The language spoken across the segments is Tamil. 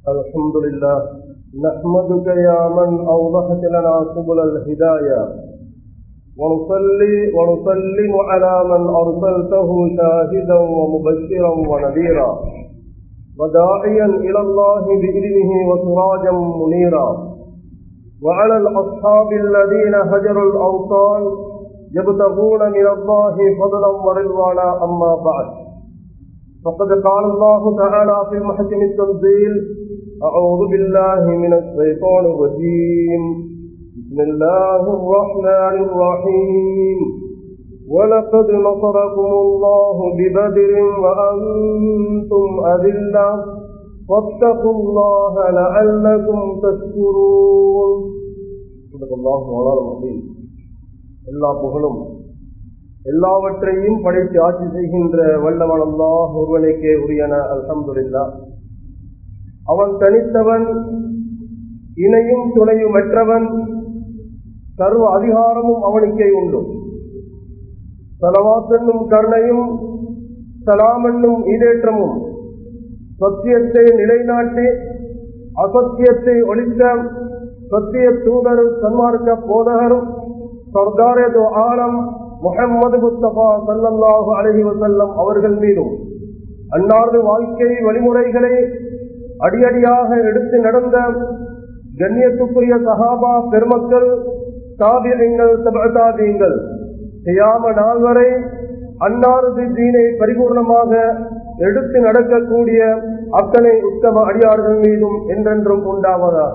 الحمد لله نحمدك يا من أوضحت لنا سبل الهداية ونصلي ونسلم على من أرسلته شاهدا ومبشرا ونذيرا وداعيا إلى الله بإذنه وسراجا منيرا وعلى الأصحاب الذين هجروا الأوطان يبتغون من الله فضلا ورضوانا أما بعد فقد قال الله تعالى في المحكم التنزيل أعوذ بالله من الشيطان الرجيم بسم الله الرحمن الرحيم ولقد نصركم الله ببدر وأنتم أذلة واتقوا الله لعلكم تشكرون صدق الله مولانا العظيم எல்லா புகழும் எல்லாவற்றையும் படைத்து ஆட்சி செய்கின்ற வல்லவன் அல்லாஹ் ஒருவனுக்கே உரியன அல்ஹம்துலில்லா அவன் தனித்தவன் இணையும் துணையும் மற்றவன் சர்வ அதிகாரமும் அவனுக்கே உண்டு சலவாத்தென்னும் கருணையும் சலாம் என்னும் ஈடேற்றமும் சத்தியத்தை நிலைநாட்டி அசத்தியத்தை ஒழித்த சத்திய தூதரும் சன்மார்க்க போதகரும் சர்தாரே தோ ஆலம் முகம்மது முஸ்தபா சல்லல்லாஹு அலஹி வசல்லம் அவர்கள் மீதும் அன்னாரது வாழ்க்கை வழிமுறைகளை அடியடியாக எடுத்து நடந்த கண்ணியத்துக்குரிய சகாபா பெருமக்கள் தாபியங்கள் தாபியங்கள் செய்யாம நாள் வரை அன்னாரது தீனை பரிபூர்ணமாக எடுத்து நடக்கக்கூடிய அத்தனை உத்தம அடியார்கள் மீதும் என்றென்றும் உண்டாவதாக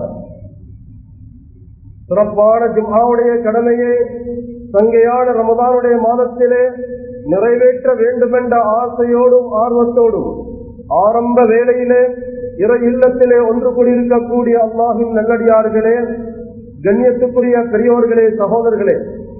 சிறப்பான ஜும்மாவுடைய கடமையை சங்கையான ரமதானுடைய மாதத்திலே நிறைவேற்ற வேண்டுமென்ற ஆசையோடும் ஆர்வத்தோடும் ஆரம்ப வேளையிலே இறை இல்லத்திலே ஒன்று கூடியிருக்கக்கூடிய அல்லாஹின் நல்லடியார்களே கண்ணியத்துக்குரிய பெரியோர்களே சகோதரர்களே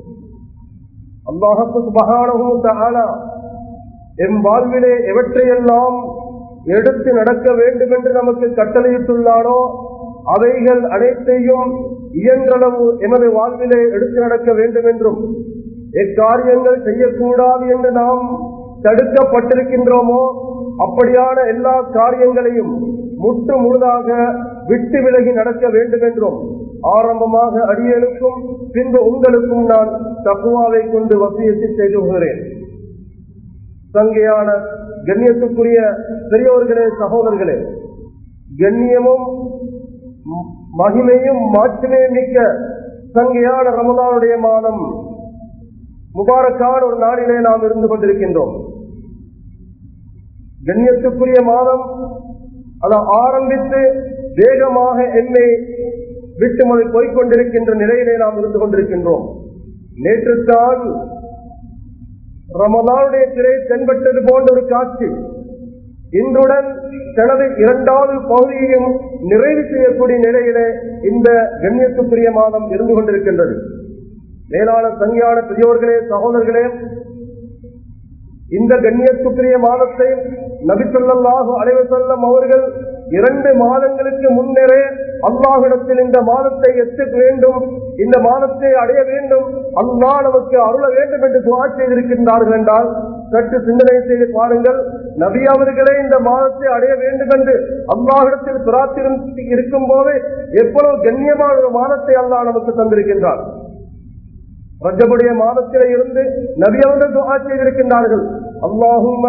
அல்லாஹப்பு சுபகானோ எம் வாழ்விலே எவற்றையெல்லாம் எடுத்து நடக்க வேண்டும் என்று நமக்கு கட்டளையிட்டுள்ளானோ அவைகள் அனைத்தையும் இயன்றளவு எமது வாழ்விலே எடுத்து நடக்க வேண்டும் என்றும் எக்காரியங்கள் செய்யக்கூடாது என்று நாம் தடுக்கப்பட்டிருக்கின்றோமோ அப்படியான எல்லா காரியங்களையும் முட்டு முழுதாக விட்டு விலகி நடக்க வேண்டும் என்றும் ஆரம்பமாக அடியனுக்கும் பின்பு உங்களுக்கும் நான் தப்புவாவை கொண்டு வசியத்தை செய்து கொள்கிறேன் சங்கையான கண்ணியத்துக்குரிய பெரியோர்களே சகோதரர்களே கண்ணியமும் மகிமையும் மாற்றுமே மிக்க சங்கையான ரமதானுடைய மாதம் முபாரக்கான ஒரு நாளிலே நாம் இருந்து கொண்டிருக்கின்றோம் கண்ணியத்துக்குரிய மாதம் அதை ஆரம்பித்து வேகமாக என்னை விட்டு மொழி போய்கொண்டிருக்கின்ற நிலையிலே நாம் இருந்து கொண்டிருக்கின்றோம் நேற்றுத்தான் ரமதானுடைய திரை தென்பட்டது போன்ற ஒரு காட்சி இன்றுடன் தனது இரண்டாவது பகுதியையும் நிறைவு செய்யக்கூடிய நிலையிலே இந்த கண்ணியத்துக்குரிய மாதம் இருந்து கொண்டிருக்கின்றது மேலான சங்கியான பெரியோர்களே சகோதரர்களே இந்த கண்ணியத்துக்குரிய மாதத்தை நபிசல்லாஹு அலைவ செல்லம் அவர்கள் இரண்டு மாதங்களுக்கு முன்னரே அல்லாஹிடத்தில் இந்த மாதத்தை எத்த வேண்டும் இந்த மாதத்தை அடைய வேண்டும் அல்லா நமக்கு அருள வேண்டும் என்று துவா செய்திருக்கின்றார்கள் என்றால் சற்று சிந்தனை செய்து பாருங்கள் நபி அவர்களே இந்த மாதத்தை அடைய வேண்டும் என்று அல்லாஹிடத்தில் பிரார்த்திரும் இருக்கும் போது எவ்வளவு கண்ணியமான ஒரு மாதத்தை அல்லாஹ் நமக்கு தந்திருக்கின்றார் ரஜபுடைய மாதத்திலே இருந்து நபி அவர்கள் துவா செய்திருக்கின்றார்கள் அல்லாஹும்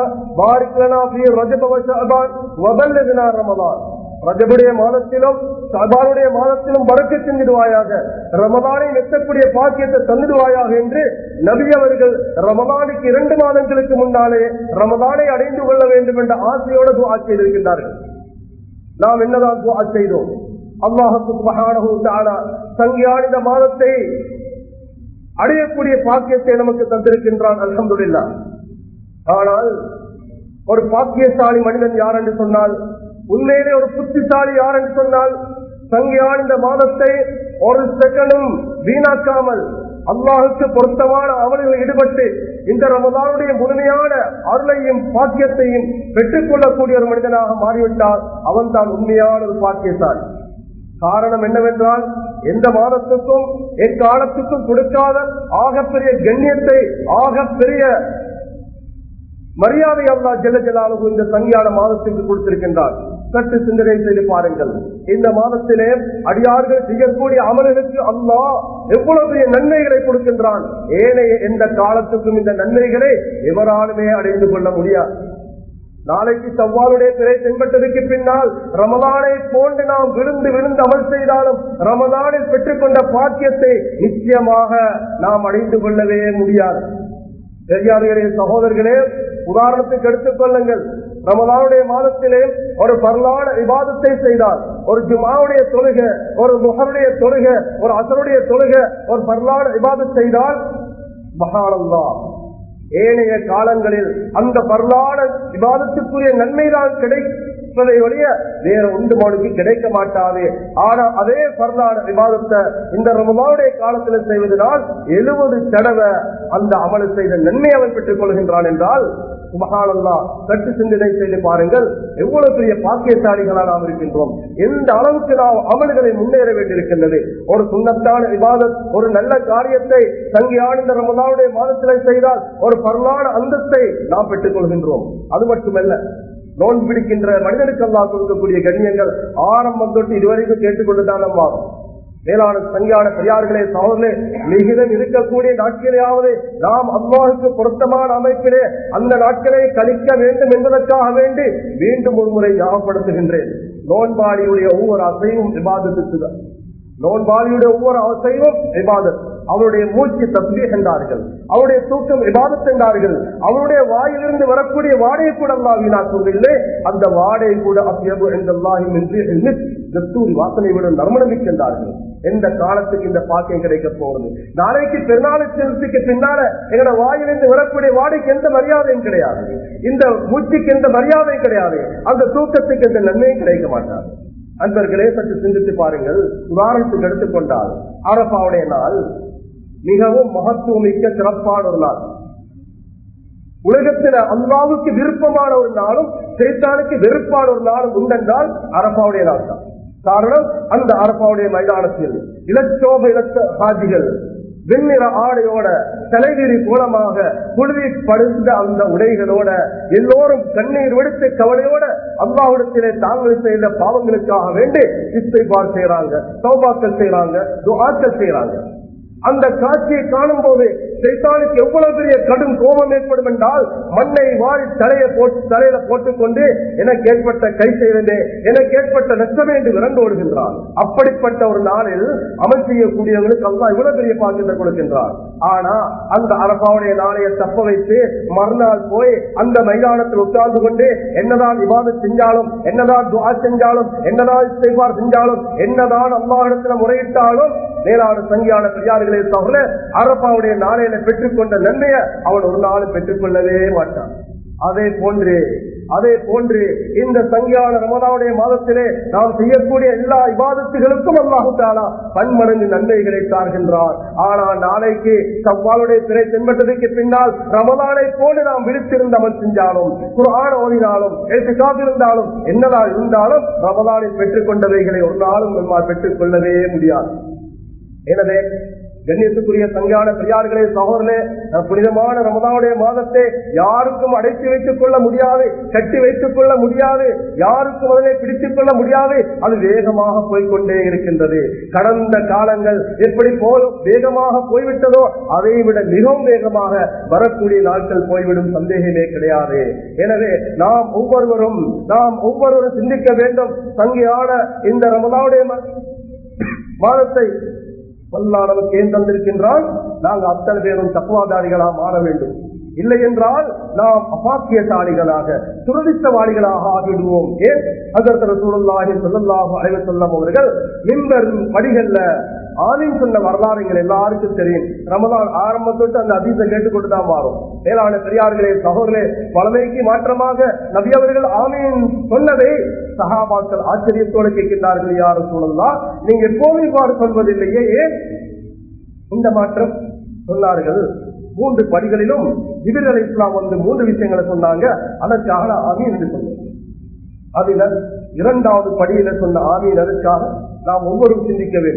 ரமதான் ரஜபுடைய மாதத்திலும் சபானுடைய மாதத்திலும் பறக்க செஞ்சிடுவாயாக ரமதானை வெட்டக்கூடிய பாக்கியத்தை தந்துடுவாயாக என்று நபி அவர்கள் ரமதானுக்கு இரண்டு மாதங்களுக்கு முன்னாலே ரமதானை அடைந்து கொள்ள வேண்டும் என்ற ஆசையோடு துவா செய்திருக்கின்றார்கள் நாம் என்னதான் துவா செய்தோம் அல்லாஹு சங்கியானித மாதத்தை அடையக்கூடிய பாக்கியத்தை நமக்கு தந்திருக்கின்றான் அலமதுல்லா ஆனால் ஒரு பாக்கியசாலி மனிதன் யார் என்று சொன்னால் உண்மையிலே ஒரு புத்திசாலி யார் என்று சொன்னால் சங்கியான் இந்த மாதத்தை ஒரு செகண்டும் வீணாக்காமல் அல்லாஹுக்கு பொருத்தமான அமல்களில் ஈடுபட்டு இந்த ரமதானுடைய முழுமையான அருளையும் பாக்கியத்தையும் பெற்றுக் கொள்ளக்கூடிய ஒரு மனிதனாக மாறிவிட்டால் அவன் தான் உண்மையான ஒரு பாக்கியசாலி காரணம் என்னவென்றால் எந்த மாதத்துக்கும் எக்காலத்துக்கும் கொடுக்காத ஆகப்பெரிய கண்ணியத்தை ஆகப்பெரிய மரியாதை அல்லா ஜெல்ல ஜலாலுகு இந்த சங்கியான மாதத்துக்கு கொடுத்திருக்கின்றார் சற்று சிந்தனை செய்து பாருங்கள் இந்த மாதத்திலே அடியார்கள் செய்யக்கூடிய அமல்களுக்கு அல்லாஹ் எவ்வளவு பெரிய நன்மைகளை கொடுக்கின்றான் ஏனைய எந்த காலத்துக்கும் இந்த நன்மைகளை எவராலுமே அடைந்து கொள்ள முடியாது நாளைக்கு சவ்வாலுடைய பிறை தென்பட்டதுக்கு பின்னால் ரமலானை போன்று நாம் விழுந்து விழுந்து அமல் செய்தாலும் ரமலானில் பெற்றுக்கொண்ட பாக்கியத்தை நிச்சயமாக நாம் அடைந்து கொள்ளவே முடியாது பெரியார்களே சகோதரர்களே உதாரணத்துக்கு எடுத்துக் கொள்ளுங்கள் ரமலானுடைய மாதத்திலே ஒரு பரலான விவாதத்தை செய்தால் ஒரு ஜுமாவுடைய தொழுக ஒரு முகருடைய தொழுக ஒரு அசருடைய தொழுக ஒரு பரலான விவாதம் செய்தால் மகானந்தா ஏனைய காலங்களில் அந்த பரலான விவாதத்துக்குரிய நன்மைதான் கிடைப்பதை ஒழிய வேற ஒன்று மனுக்கு கிடைக்க மாட்டாது ஆனா அதே பரலான விவாதத்தை இந்த ரமலானுடைய காலத்தில் செய்வதனால் எழுபது தடவை அந்த அமலை செய்த நன்மை அவன் பெற்றுக் கொள்கின்றான் என்றால் சுபகானந்தா சற்று சிந்தனை செய்து பாருங்கள் எவ்வளவு பெரிய பாக்கியசாலிகளாக நாம் இருக்கின்றோம் எந்த அளவுக்கு நாம் அமல்களை முன்னேற வேண்டியிருக்கின்றது ஒரு சுண்ணத்தான விவாதம் ஒரு நல்ல காரியத்தை தங்கியான இந்த ரமலானுடைய மாதத்திலே செய்தால் ஒரு பரலான அந்தத்தை நாம் பெற்றுக் கொள்கின்றோம் அது மட்டுமல்ல நோன் பிடிக்கின்ற மனிதனுக்கு எல்லாம் கொடுக்கக்கூடிய கண்ணியங்கள் ஆரம்பம் தொட்டு இதுவரைக்கும் கேட்டுக்கொண்டுதான் நம்ம ஆகும் மேலான சங்கியான பெரியார்களே சகோதரே மிகுதம் இருக்கக்கூடிய நாட்களையாவது நாம் அல்லாஹுக்கு பொருத்தமான அமைப்பிலே அந்த நாட்களை கழிக்க வேண்டும் என்பதற்காக வேண்டி மீண்டும் ஒரு முறை ஞாபகப்படுத்துகின்றேன் நோன்பாடியுடைய ஒவ்வொரு அசைவும் விவாதத்துக்கு தான் நோன்பாளியுடைய ஒவ்வொரு அசைவும் விவாதம் அவருடைய மூச்சு தஸ்பீஹ் என்றார்கள் அவருடைய தூக்கம் விவாதத் என்றார்கள் அவருடைய வாயிலிருந்து வரக்கூடிய வாடையை கூட அல்லாஹ் வீணாக்குவதில்லை அந்த வாடை கூட அத்தியபு என்றல்லாஹி கஸ்தூரி வாசனை விட நறுமணமிக்கின்றார்கள் எந்த காலத்துக்கு இந்த பாக்கியம் கிடைக்க போறது நாளைக்கு பெருநாளுக்கு பின்னால எங்களோட வாயிலிருந்து வரக்கூடிய வாடைக்கு எந்த மரியாதையும் கிடையாது இந்த மூச்சுக்கு எந்த மரியாதையும் கிடையாது அந்த தூக்கத்துக்கு எந்த நன்மையும் கிடைக்க மாட்டார் அன்பர்களே சற்று சிந்தித்து பாருங்கள் உதாரணத்துக்கு எடுத்துக்கொண்டால் அரப்பாவுடைய நாள் மிகவும் மகத்துவமிக்க சிறப்பான ஒரு நாள் உலகத்துல அல்லாவுக்கு விருப்பமான ஒரு நாளும் சைத்தானுக்கு வெறுப்பான ஒரு நாளும் உண்டென்றால் அரப்பாவுடைய நாள் தான் காரணம் அந்த அரப்பாவுடைய மைதானத்தில் இலச்சோப இலச்ச சாதிகள் வெண்ணிற ஆடையோட தலைவிரி மூலமாக குழுவி படுத்த அந்த உடைகளோட எல்லோரும் கண்ணீர் விடுத்து கவலையோட அல்லாவிடத்திலே தாங்கள் செய்த பாவங்களுக்காக வேண்டி இஸ்தைபார் செய்யறாங்க சௌபாக்கள் செய்யறாங்க துஆக்கள் செய்யறாங்க அந்த காட்சியை காணும் போது சைத்தானுக்கு எவ்வளவு பெரிய கடும் கோபம் ஏற்படும் என்றால் மண்ணை வாரி தலையை போட்டு தலையில போட்டுக்கொண்டு எனக்கு ஏற்பட்ட கை செய்வதே எனக்கு ஏற்பட்ட நஷ்டமே என்று விரண்டு ஓடுகின்றார் அப்படிப்பட்ட ஒரு நாளில் அமல் செய்யக்கூடியவங்களுக்கு அல்லா இவ்வளவு பெரிய பாக்கியத்தை கொடுக்கின்றார் ஆனா அந்த அரபாவுடைய நாளைய தப்ப வைத்து மறுநாள் போய் அந்த மைதானத்தில் உட்கார்ந்து கொண்டு என்னதான் விவாதம் செஞ்சாலும் என்னதான் துவா செஞ்சாலும் என்னதான் இஸ்திக்பார் செஞ்சாலும் என்னதான் அல்லாஹிடத்துல முறையிட்டாலும் மேலான சங்கியான பெரியார்களே தவிர அரப்பாவுடைய நாளையில பெற்றுக்கொண்ட நன்மையை அவன் ஒரு நாள் பெற்றுக்கொள்ளவே மாட்டான் அதே போன்று அதே போன்று இந்த சங்கியான ரமதாவுடைய மாதத்திலே நாம் செய்யக்கூடிய எல்லா விவாதத்துகளுக்கும் அல்லாஹு தாலா பன்மடங்கு நன்மைகளை தார்கின்றார் ஆனால் நாளைக்கு சவ்வாலுடைய திரை தென்பட்டதுக்கு பின்னால் ரமதானை போல நாம் விழித்திருந்து அமல் செஞ்சாலும் குரான ஓதினாலும் எழுத்து காத்திருந்தாலும் என்னதான் இருந்தாலும் ரமதானில் பெற்றுக்கொண்டவைகளை ஒரு நாளும் நம்மால் பெற்றுக் கொள்ளவே முடியாது எனவே கண்ணியத்துக்குரிய சங்கான பெரியார்களே சகோதரே புனிதமான ரமதாவுடைய மாதத்தை யாருக்கும் அடைத்து வைத்துக் கொள்ள முடியாது கட்டி வைத்துக் கொள்ள முடியாது யாருக்கும் அதனை பிடித்துக் கொள்ள முடியாது அது வேகமாக போய்கொண்டே இருக்கின்றது கடந்த காலங்கள் எப்படி போல் வேகமாக போய்விட்டதோ அதை விட மிகவும் வேகமாக வரக்கூடிய நாட்கள் போய்விடும் சந்தேகமே கிடையாது எனவே நாம் ஒவ்வொருவரும் நாம் ஒவ்வொருவரும் சிந்திக்க வேண்டும் சங்கையான இந்த ரமதாவுடைய மாதத்தை அல்லா நமக்கு ஏன் தந்திருக்கின்றால் நாங்கள் அத்தனை பேரும் தக்குவாதாரிகளா மாற வேண்டும் இல்லை என்றால் நாம் அபாக்கியசாலிகளாக துரதித்தவாளிகளாக ஆகிவிடுவோம் ஏன் அதற்கு சூழலாகி சொல்லலாக அழைவு சொல்லம் அவர்கள் மின்பர் படிகள்ல ஆலிம் சொன்ன வரலாறுகள் எல்லாருக்கும் தெரியும் ரமதான் ஆரம்பத்தொட்டு அந்த அதிசை கேட்டுக்கொண்டு தான் மாறும் மேலான பெரியார்களே சகோதரே பழமைக்கு மாற்றமாக நபி அவர்கள் ஆமீன் சொன்னதை சகாபாக்கள் ஆச்சரியத்தோடு கேட்கின்றார்கள் யாரும் சூழல்லாம் நீங்க எப்போதும் இவ்வாறு சொல்வதில்லையே ஏன் இந்த மாற்றம் சொன்னார்கள் மூன்று படிகளிலும் ஜிபிர் அலி இஸ்லாம் வந்து மூன்று விஷயங்களை சொன்னாங்க அதற்காக ஆமீன் என்று சொன்னேன் அதுல இரண்டாவது படியில சொன்ன ஆமீன் அதற்காக நாம் ஒவ்வொருவரும் சிந்திக்க வேண்டும்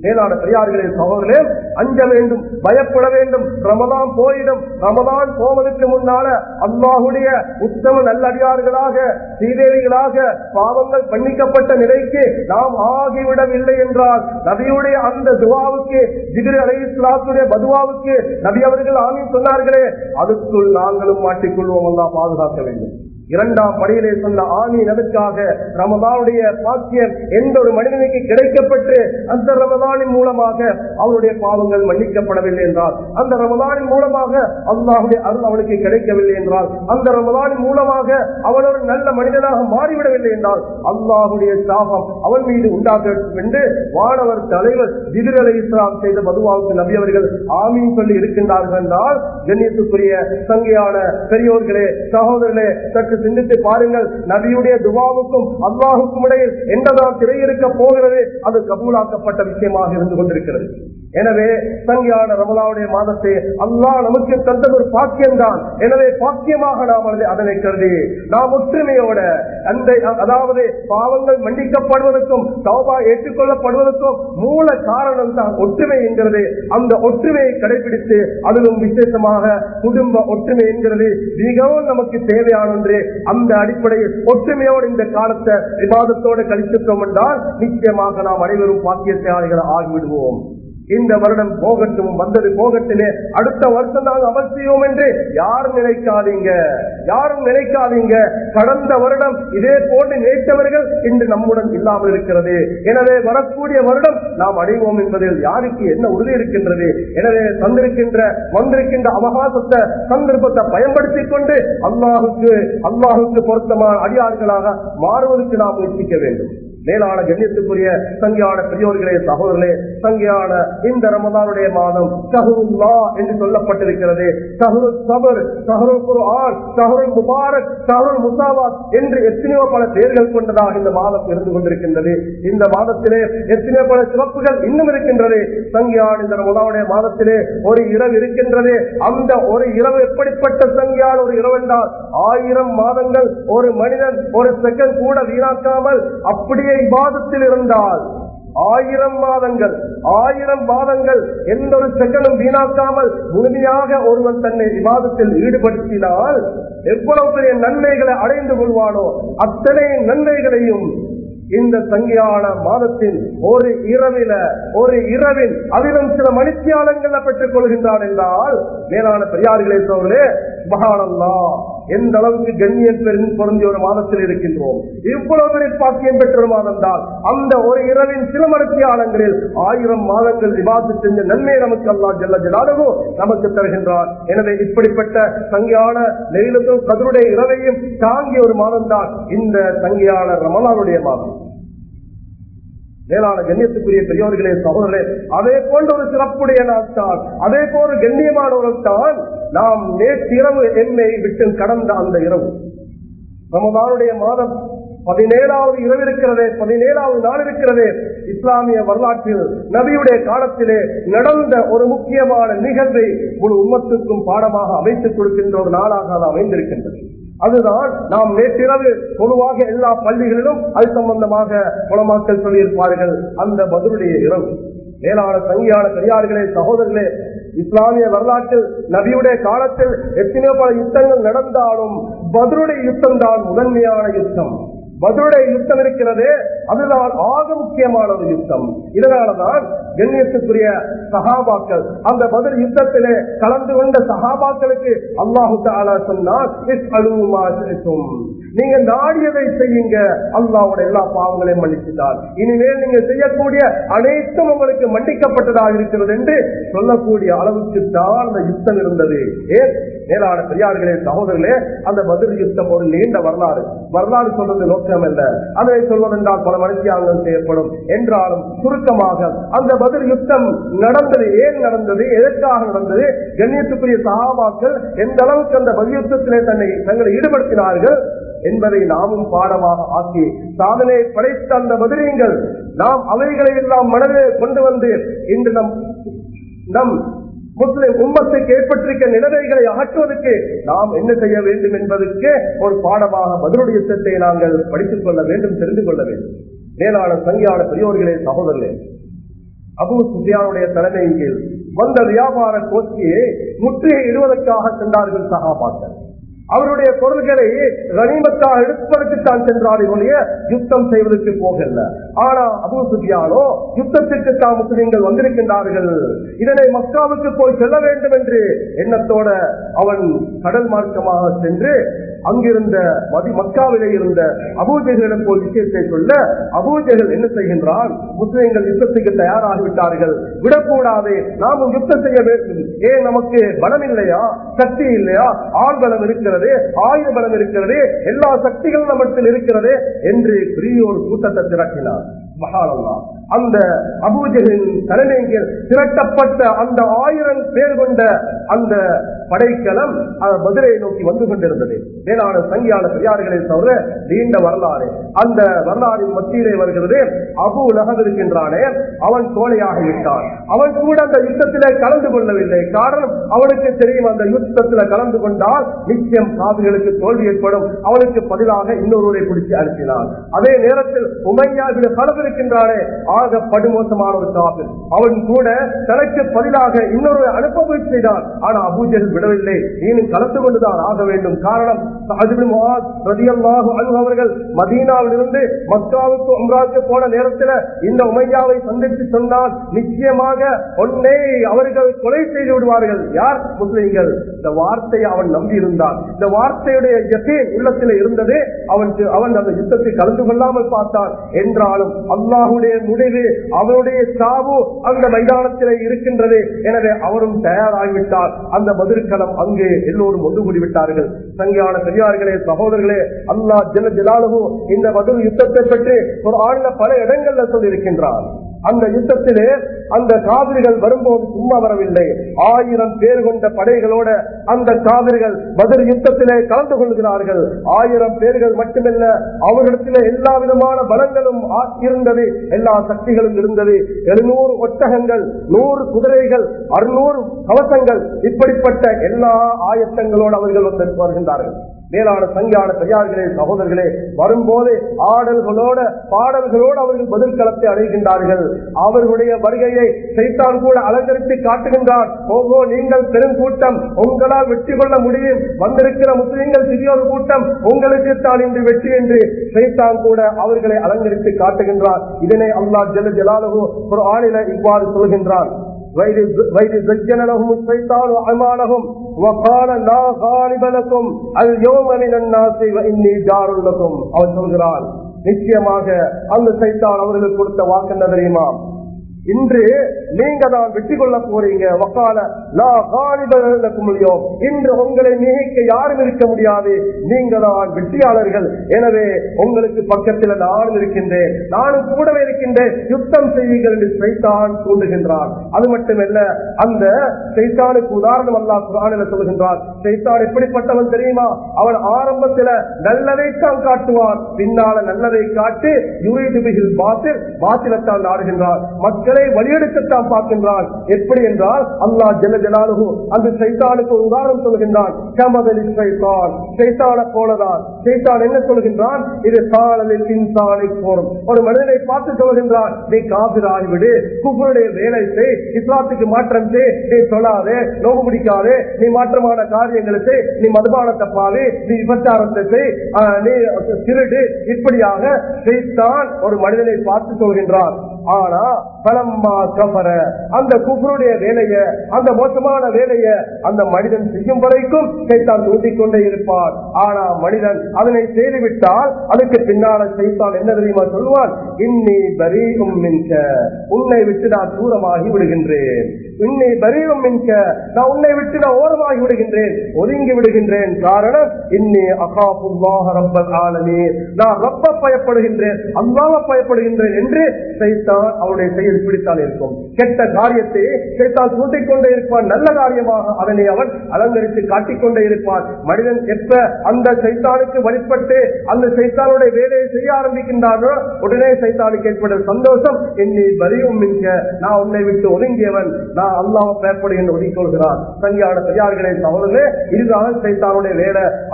மேலான பெரியார்களே சகோதரே அஞ்ச வேண்டும் பயப்பட வேண்டும் ரமதான் போயிடும் ரமதான் போவதற்கு முன்னால அல்லாஹுடைய உத்தம நல்லடியார்களாக சீதேவிகளாக பாவங்கள் பண்ணிக்கப்பட்ட நிலைக்கு நாம் ஆகிவிடவில்லை என்றால் நபியுடைய அந்த துவாவுக்கு ஜிகிரி அலை இஸ்லாத்துடைய பதுவாவுக்கு நபி அவர்கள் ஆமீன் சொன்னார்களே அதுக்குள் நாங்களும் மாட்டிக்கொள்வோம் அல்லா பாதுகாக்க வேண்டும் இரண்டாம் படியிலே சொன்ன ஆமி நபிக்காக ரமதானுடைய பாக்கியம் எந்த ஒரு மனிதனுக்கு கிடைக்கப்பட்டு அந்த ரமதானின் மூலமாக அவனுடைய பாவங்கள் மன்னிக்கப்படவில்லை என்றால் அந்த ரமதானின் மூலமாக அல்லாஹுடைய அருள் அவனுக்கு கிடைக்கவில்லை என்றால் அந்த ரமதானின் மூலமாக அவன் ஒரு நல்ல மனிதனாக மாறிவிடவில்லை என்றால் அல்லாஹுடைய சாபம் அவன் மீது உண்டாக என்று வானவர் தலைவர் ஜிதிர் அலை இஸ்லாம் செய்த மதுவாவுக்கு நபி அவர்கள் ஆமீன் சொல்லி இருக்கின்றார்கள் என்றால் கண்ணியத்துக்குரிய சங்கையான பெரியோர்களே சகோதரர்களே சற்று சிந்தித்து பாருங்கள் நபியுடைய துவாவுக்கும் அல்லாஹுக்கும் இடையில் என்னதான் திரை இருக்க போகிறது அது கபூலாக்கப்பட்ட விஷயமாக இருந்து கொண்டிருக்கிறது எனவே சங்கியான ரமலாவுடைய மாதத்தை அல்லாஹ் நமக்கு தந்தது ஒரு பாக்கியம்தான் எனவே பாக்கியமாக நாம் அதை- அதனை கருதி நாம் ஒற்றுமையோட அந்த அதாவது பாவங்கள் மன்னிக்கப்படுவதற்கும் சௌபா ஏற்றுக்கொள்ளப்படுவதற்கும் மூல காரணம் தான் ஒற்றுமை என்கிறது அந்த ஒற்றுமையை கடைபிடித்து அதிலும் விசேஷமாக குடும்ப ஒற்றுமை என்கிறது மிகவும் நமக்கு தேவையான ஒன்று அந்த அடிப்படையில் ஒற்றுமையோடு இந்த காலத்தை விவாதத்தோடு கழித்துட்டோம் என்றால் நிச்சயமாக நாம் அனைவரும் பாக்கியத்தியாளிகள் ஆகிவிடுவோம் இந்த வருடம் போகட்டும் வந்தது போகட்டுமே அடுத்த வருஷம் நாங்கள் அமல் செய்வோம் என்று யாரும் நினைக்காதீங்க யாரும் நினைக்காதீங்க கடந்த வருடம் இதே போன்று நினைத்தவர்கள் இன்று நம்முடன் இல்லாமல் இருக்கிறது எனவே வரக்கூடிய வருடம் நாம் அடைவோம் என்பதில் யாருக்கு என்ன உறுதி இருக்கின்றது எனவே தந்திருக்கின்ற வந்திருக்கின்ற அவகாசத்தை சந்தர்ப்பத்தை பயன்படுத்திக் கொண்டு அல்லாஹுக்கு அல்லாஹுக்கு பொருத்தமான அடியார்களாக மாறுவதற்கு நாம் முயற்சிக்க வேண்டும் மேலான கண்ணியத்துக்குரிய சங்கியான பெரியோர்களே சகோதரர்களே சங்கியான இந்த ரமதானுடைய மாதம் சஹருல்லா என்று சொல்லப்பட்டிருக்கிறது சஹரு சபர் சஹரு குர்ஆன் சஹரு முபாரக் சஹரு முசாவாத் என்று எத்தனையோ பல பெயர்கள் கொண்டதாக இந்த மாதம் இருந்து கொண்டிருக்கின்றது இந்த மாதத்திலே எத்தனையோ பல சிறப்புகள் இன்னும் இருக்கின்றது சங்கியான் இந்த ரமதானுடைய மாதத்திலே ஒரு இரவு இருக்கின்றது அந்த ஒரு இரவு எப்படிப்பட்ட சங்கியான ஒரு இரவு என்றால் ஆயிரம் மாதங்கள் ஒரு மனிதன் ஒரு செகண்ட் கூட வீணாக்காமல் அப்படியே இபாதத்தில் இருந்தால் ஆயிரம் மாதங்கள் ஆயிரம் மாதங்கள் எந்த ஒரு செகண்டும் வீணாக்காமல் முழுமையாக ஒருவன் தன்னை விவாதத்தில் ஈடுபடுத்தினால் எவ்வளவு பெரிய நன்மைகளை அடைந்து கொள்வானோ அத்தனை நன்மைகளையும் இந்த சங்கியான மாதத்தின் ஒரு இரவில ஒரு இரவில் அதிலும் சில மணித்தியாலங்கள்ல பெற்றுக் கொள்கின்றான் என்றால் மேலான பெரியார்களே சோழர்களே மகானல்லா எந்த அளவுக்கு கண்ணியம் பெரும் பொருந்திய ஒரு மாதத்தில் இருக்கின்றோம் இவ்வளவு பெரிய பாக்கியம் பெற்ற ஒரு மாதம் தான் அந்த ஒரு இரவின் சில மணித்தியாலங்களில் ஆயிரம் மாதங்கள் விவாதி செஞ்ச நன்மை நமக்கு அல்லா ஜல்ல ஜலாடவோ நமக்கு தருகின்றார் எனவே இப்படிப்பட்ட சங்கியான நெயிலுக்கும் கதருடைய இரவையும் தாங்கிய ஒரு மாதம் தான் இந்த சங்கியான ரமலானுடைய மாதம் மேலான கண்ணியத்துக்குரிய பெரியோர்களே சகோதரர்களே அதே போன்ற ஒரு சிறப்புடைய நாள் தான் அதே போன்ற கண்ணியமானவர்கள் தான் நாம் நேற்றிரவு என்னை விட்டு கடந்த அந்த இரவு ரமதானுடைய மாதம் பதினேழாவது இரவு இருக்கிறதே பதினேழாவது நாள் இருக்கிறதே இஸ்லாமிய வரலாற்றில் நபியுடைய காலத்திலே நடந்த ஒரு முக்கியமான நிகழ்வை முழு உம்மத்துக்கும் பாடமாக அமைத்துக் கொடுக்கின்ற ஒரு நாளாக அது அமைந்திருக்கின்றது அதுதான் நாம் நேற்றிரவு பொதுவாக எல்லா பள்ளிகளிலும் அது சம்பந்தமாக குளமாக்கல் சொல்லியிருப்பார்கள் அந்த பதிலுடைய இரவு மேலான சங்கியான பெரியார்களே சகோதரர்களே இஸ்லாமிய வரலாற்றில் நபியுடைய காலத்தில் எத்தனையோ பல யுத்தங்கள் நடந்தாலும் பதிலுடைய யுத்தம் தான் முதன்மையான யுத்தம் பதிலுடைய யுத்தம் இருக்கிறது அதுதான் ஆக முக்கியமான ஒரு யுத்தம் இதனாலதான் கண்ணியத்துக்குரிய சகாபாக்கள் அந்த பதில் யுத்தத்திலே கலந்து கொண்ட சகாபாக்களுக்கு அல்லாஹு தாலா சொன்னார் நீங்க நாடியதை செய்யுங்க அல்லாவோட எல்லா பாவங்களையும் மன்னிச்சுட்டார் இனிமேல் நீங்க செய்யக்கூடிய அனைத்தும் உங்களுக்கு மன்னிக்கப்பட்டதாக இருக்கிறது என்று சொல்லக்கூடிய அளவுக்கு தான் அந்த யுத்தம் இருந்தது ஏன் மேலான பெரியார்களே சகோதரர்களே அந்த பதில் யுத்தம் ஒரு நீண்ட வரலாறு வரலாறு சொல்றது நோக்கம் அல்ல அதை சொல்வதென்றால் பல மனுஷியாங்கள் செய்யப்படும் என்றாலும் சுருக்கமாக அந்த பதில் யுத்தம் நடந்தது ஏன் நடந்தது எதற்காக நடந்தது கண்ணியத்துக்குரிய சகாபாக்கள் எந்த அளவுக்கு அந்த பதில் யுத்தத்திலே தன்னை தங்களை ஈடுபடுத்தினார்கள் என்பதை நாமும் பாடமாக ஆக்கி சாதனை படைத்த அந்த பதிலீங்கள் நாம் அவைகளை எல்லாம் மனதில் கொண்டு வந்து இன்று நம் நம் முஸ்லிம் உம்மத்துக்கு ஏற்பட்டிருக்க நிலைமைகளை அகற்றுவதற்கு நாம் என்ன செய்ய வேண்டும் என்பதற்கு ஒரு பாடமாக பதிலுடைய யுத்தத்தை நாங்கள் படித்துக் கொள்ள வேண்டும் தெரிந்து கொள்ள வேண்டும் மேலான சங்கியான பெரியோர்களே சகோதரர்களே அபு சுஃபியானுடைய தலைமையின் கீழ் வந்த வியாபார கோஷ்டியை முற்றுகை இடுவதற்காக சென்றார்கள் சகாபாக்கள் அவருடைய பொருள்களை கனிமத்தாக எடுப்பதற்கு தான் சென்றாரே ஒழிய யுத்தம் செய்வதற்கு போகல ஆனா அபு சுஃபியானோ யுத்தத்திற்கு தான் முஸ்லிம்கள் வந்திருக்கின்றார்கள் இதனை மக்காவுக்கு போய் செல்ல வேண்டும் என்று எண்ணத்தோட அவன் கடல் மார்க்கமாக சென்று அங்கிருந்த மதி மக்காவிலே இருந்த அபூஜைகளிடம் போய் விஷயத்தை சொல்ல அபூஜைகள் என்ன செய்கின்றான் முஸ்லிம்கள் யுத்தத்துக்கு தயாராகிவிட்டார்கள் விடக்கூடாது நாமும் யுத்தம் செய்ய வேண்டும் ஏன் நமக்கு பலம் இல்லையா சக்தி இல்லையா ஆள் பலம் இருக்கிறது ஆயுத பலம் இருக்கிறது எல்லா சக்திகளும் நம்மிடத்தில் இருக்கிறது என்று பெரிய ஒரு கூட்டத்தை திரட்டினார் மகானல்லா அந்த அபூஜலின் தலைமையில் திரட்டப்பட்ட அந்த ஆயிரம் பேர் கொண்ட அந்த படைக்கலம் மதுரையை நோக்கி வந்து கொண்டிருந்தது மேலான சங்கியான பெரியார்களை தவிர நீண்ட வரலாறு அந்த வரலாறின் மத்தியிலே வருகிறது அபு நகர் இருக்கின்றானே அவன் தோழையாக விட்டான் அவன் கூட அந்த யுத்தத்திலே கலந்து கொள்ளவில்லை காரணம் அவனுக்கு தெரியும் அந்த யுத்தத்தில் கலந்து கொண்டால் நிச்சயம் காவிர்களுக்கு தோல்வி ஏற்படும் அவனுக்கு பதிலாக இன்னொருவரை பிடிச்சு அனுப்பினான் அதே நேரத்தில் உமையா கலவு இருக்கின்றானே ஆக படுமோசமான ஒரு காபில் அவன் கூட தனக்கு பதிலாக இன்னொரு அனுப்ப முயற்சி செய்தான் ஆனா அபூஜல் விடவில்லை நீனும் கலந்து கொண்டுதான் ஆக வேண்டும் காரணம் அவர்கள் மதீனாவில் இருந்து மக்காவுக்கு உம்ராவுக்கு போன நேரத்தில் இந்த உமையாவை சந்தித்து சொன்னால் நிச்சயமாக ஒன்னே அவர்கள் கொலை செய்து விடுவார்கள் யார் முஸ்லிம்கள் இந்த வார்த்தையை அவன் நம்பி இருந்தான் இந்த வார்த்தையுடைய யகீன் உள்ளத்தில் இருந்தது அவன் அவன் அந்த யுத்தத்தை கலந்து கொள்ளாமல் பார்த்தான் என்றாலும் அல்லாஹுடைய முடிவு அவருடைய சாவு அந்த மைதானத்தில் இருக்கின்றது எனவே அவரும் தயாராகிவிட்டார் அந்த மதுர்களம் அங்கே எல்லோரும் ஒன்று கூடிவிட்டார்கள் சங்கியான பெரியார்களே சகோதரர்களே அல்லா ஜன ஜலாலுவோ இந்த மது யுத்தத்தை பற்றி ஒரு ஆழ்ந்த பல இடங்கள்ல சொல்லியிருக்கின்றார் அந்த யுத்தத்திலே அந்த காவிரிகள் வரும்போது சும்மா வரவில்லை ஆயிரம் பேர் கொண்ட படைகளோட அந்த காவிரிகள் பதில் யுத்தத்திலே கலந்து கொள்கிறார்கள் ஆயிரம் பேர்கள் மட்டுமல்ல அவர்களிடத்திலே எல்லா விதமான பலங்களும் இருந்தது எல்லா சக்திகளும் இருந்தது எழுநூறு ஒட்டகங்கள் நூறு குதிரைகள் அறுநூறு கவசங்கள் இப்படிப்பட்ட எல்லா ஆயத்தங்களோடு அவர்கள் வந்து வருகின்றார்கள் மேலான சங்கியான பெரியார்களே சகோதரர்களே வரும்போது ஆடல்களோட பாடல்களோடு அவர்கள் பதில் களத்தை அடைகின்றார்கள் அவர்களுடைய வருகையை சைத்தான் கூட அலங்கரித்து காட்டுகின்றார் ஓகோ நீங்கள் பெரும் கூட்டம் உங்களால் வெற்றி கொள்ள முடியும் வந்திருக்கிற முஸ்லிம்கள் சிறியொரு கூட்டம் உங்களுக்கு தான் இன்று வெற்றி என்று சைத்தான் கூட அவர்களை அலங்கரித்து காட்டுகின்றார் இதனை அல்லா ஜல ஜலாலகு ஒரு ஆளில இவ்வாறு சொல்கின்றான் وإذ زجن لهم الشيطان أعمالهم وقال لا غالب لكم اليوم من الناس وإني جار لكم அவன் சொல்கிறான் நிச்சயமாக அந்த சைத்தான் அவர்களுக்கு கொடுத்த வாக்கு என்ன தெரியுமா இன்று நீங்க தான் வெற்றி கொள்ள போறீங்க வக்கால முடியும் இன்று உங்களை மிகைக்க யாரும் இருக்க முடியாது நீங்க தான் வெற்றியாளர்கள் எனவே உங்களுக்கு பக்கத்தில் நானும் இருக்கின்றேன் நானும் கூடவே இருக்கின்றேன் யுத்தம் செய்யுங்கள் என்று சைத்தான் தூண்டுகின்றான் அது மட்டுமல்ல அந்த சைத்தானுக்கு உதாரணம் அல்லா குரானில சொல்கின்றான் சைத்தான் எப்படிப்பட்டவன் தெரியுமா அவன் ஆரம்பத்தில் நல்லதைத்தான் காட்டுவான் பின்னால நல்லதை காட்டி யுரைதுபிகில் பாத்தில் பாத்திரத்தான் நாடுகின்றான் மக்களை வழியெடுக்கத்தான் பார்க்கின்றான் எப்படி என்றால் அல்லா ஜல ஜலாலுகு அந்த சைத்தானுக்கு ஒரு உதாரணம் சொல்கின்றான் கமதலி சைத்தான் சைத்தான போலதான் சைத்தான் என்ன சொல்கின்றான் இது காலலில் இன்சானை போரும் ஒரு மனிதனை பார்த்து சொல்கின்றான் நீ காபிராகிவிடு குபருடைய வேலை செய் இஸ்லாத்துக்கு மாற்றம் செய் நீ சொல்லாதே நோவு பிடிக்காதே நீ மாற்றமான காரியங்களை செய் நீ மதுபானத்தை பாவி நீ விபச்சாரத்தை செய் நீ திருடு இப்படியாக சைத்தான் ஒரு மனிதனை பார்த்து சொல்கின்றான் ஆனா பலம்மா கபர அந்த குபருடைய வேலைய அந்த மோசமான வேலைய அந்த மனிதன் செய்யும் வரைக்கும் சைத்தான் தூண்டிக் கொண்டே இருப்பான் ஆனா மனிதன் அதனை செய்துவிட்டால் அதுக்கு பின்னால சைத்தான் என்ன தெரியுமா சொல்வான் இன்னி பரீகும் மின்க உன்னை விட்டு நான் தூரமாகி விடுகின்றேன் இன்னை பரீகம் மின்க நான் உன்னை விட்டு நான் ஓரமாகி விடுகின்றேன் ஒதுங்கி விடுகின்றேன் காரணம் இன்னி அகாபுல்லாஹ ரப்பல் ஆலமீ நான் ரப்ப பயப்படுகின்றேன் அல்லாஹ் பயப்படுகின்றேன் என்று சைத்தான் அவருடைய செயல் பிடித்தான் இருக்கும் கெட்ட காரியத்தை சைத்தான் தூண்டிக் கொண்டே இருப்பான் நல்ல காரியமாக அதனை அவன் அலங்கரித்து காட்டிக்கொண்டே இருப்பான் மனிதன் எப்ப அந்த சைத்தானுக்கு வழிபட்டு அந்த சைத்தானுடைய வேலையை செய்ய ஆரம்பிக்கின்றானோ உடனே சைத்தானுக்கு ஏற்படும் சந்தோஷம் என்னை வரியும் மிக்க நான் உன்னை விட்டு ஒதுங்கியவன் நான் அல்லாஹ் பயப்படுகின்ற ஒதுக்கி கொள்கிறான் சங்கியான பெரியார்களே சகோதரே இதுதான் சைத்தானுடைய வேலை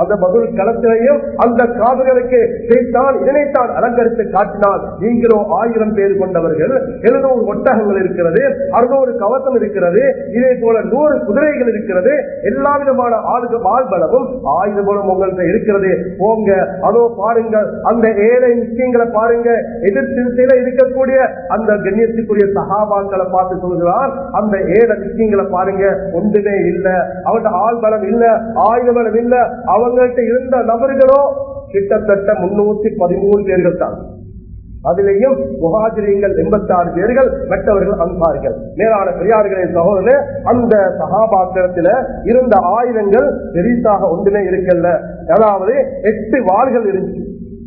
அந்த பதில் களத்திலையும் அந்த காதுகளுக்கு செய்தான் இதனைத்தான் அலங்கரித்து காட்டினால் நீங்களோ ஆயிரம் பேர் கொண்டவர்கள் எழுநூறு ஒட்டகங்கள் இருக்கிறது அறுநூறு கவசம் இருக்கிறது இதே போல நூறு குதிரைகள் இருக்கிறது எல்லா விதமான ஆளுக்கு வாழ்பலமும் ஆயுத பலம் உங்கள்கிட்ட இருக்கிறது போங்க அதோ பாருங்கள் அந்த ஏழை விஷயங்களை பாருங்க எதிர் திசையில இருக்கக்கூடிய அந்த கண்ணியத்துக்குரிய சகாபாக்களை பார்த்து சொல்கிறார் அந்த ஏழை விஷயங்களை பாருங்க ஒன்றுமே இல்ல அவர்கிட்ட ஆள் பலம் இல்ல ஆயுத பலம் இல்ல அவங்கள்ட்ட இருந்த நபர்களோ கிட்டத்தட்ட முன்னூத்தி பதிமூணு பேர்கள் தான் அதிலேயும் முகாஜிரியங்கள் எண்பத்தி ஆறு பேர்கள் மற்றவர்கள் அன்பார்கள் மேலான பெரியார்களே சகோதரே அந்த சகாபாத்திரத்தில இருந்த ஆயுதங்கள் பெரிசாக ஒன்றுமே இருக்கல்ல அதாவது எட்டு வாள்கள் இருந்துச்சு